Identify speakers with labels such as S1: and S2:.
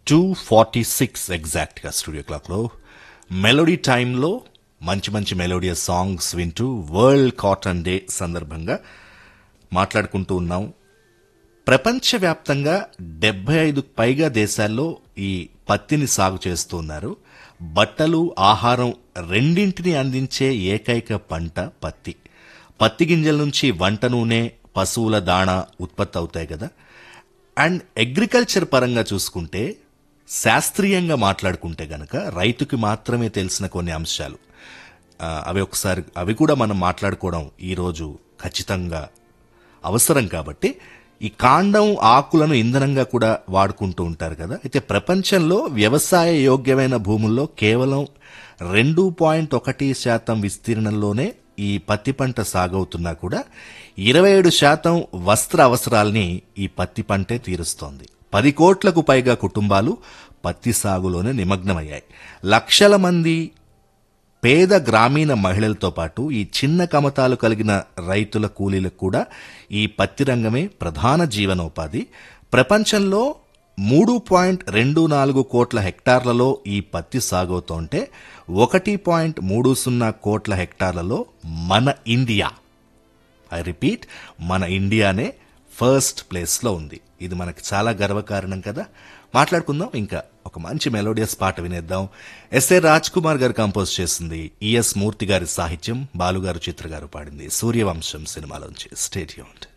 S1: two forty six ఎగ్జాక్ట్గా studio క్లాక్లో melody టైంలో మంచి మంచి మెలోడియస్ సాంగ్స్ వింటూ వరల్డ్ కాటన్ డే సందర్భంగా మాట్లాడుకుంటూ ఉన్నాం ప్రపంచవ్యాప్తంగా డెబ్బై ఐదు పైగా దేశాల్లో ఈ పత్తిని సాగు చేస్తూ ఉన్నారు బట్టలు ఆహారం రెండింటిని అందించే ఏకైక పంట పత్తి పత్తి గింజల నుంచి వంట నూనె పశువుల దాణ ఉత్పత్తి అవుతాయి కదా అండ్ అగ్రికల్చర్ పరంగా చూసుకుంటే శాస్త్రీయంగా మాట్లాడుకుంటే గనక రైతుకి మాత్రమే తెలిసిన కొన్ని అంశాలు ఆ, అవి ఒకసారి అవి కూడా మనం మాట్లాడుకోవడం ఈరోజు ఖచ్చితంగా అవసరం కాబట్టి ఈ కాండం ఆకులను ఇంధనంగా కూడా వాడుకుంటూ ఉంటారు కదా అయితే ప్రపంచంలో వ్యవసాయ యోగ్యమైన భూముల్లో కేవలం రెండు పాయింట్ ఒకటి శాతం విస్తీర్ణంలోనే ఈ పత్తి పంట సాగవుతున్నా కూడా ఇరవై ఏడు శాతం వస్త్ర అవసరాల్ని ఈ పత్తి పంటే తీరుస్తోంది పది కోట్లకు పైగా కుటుంబాలు పత్తి సాగులోనే నిమగ్నమయ్యాయి లక్షల మంది పేద గ్రామీణ మహిళలతో పాటు ఈ చిన్న కమతాలు కలిగిన రైతుల కూలీలకు కూడా ఈ పత్తి రంగమే ప్రధాన జీవనోపాధి ప్రపంచంలో మూడు పాయింట్ రెండు నాలుగు కోట్ల హెక్టార్లలో ఈ పత్తి సాగవుతోంటే ఒకటి పాయింట్ మూడు సున్నా కోట్ల హెక్టార్లలో మన ఇండియా ఐ రిపీట్ మన ఇండియానే ఫస్ట్ ప్లేస్లో ఉంది ఇది మనకి చాలా గర్వకారణం కదా మాట్లాడుకుందాం ఇంకా ఒక మంచి మెలోడియస్ పాట వినేద్దాం ఎస్ఏ రాజ్ కుమార్ గారు కంపోజ్ చేసింది ఈఎస్ మూర్తి గారి సాహిత్యం బాలుగారు చిత్ర గారు పాడింది సూర్యవంశం సినిమాలోంచి స్టేట్యూన్డ్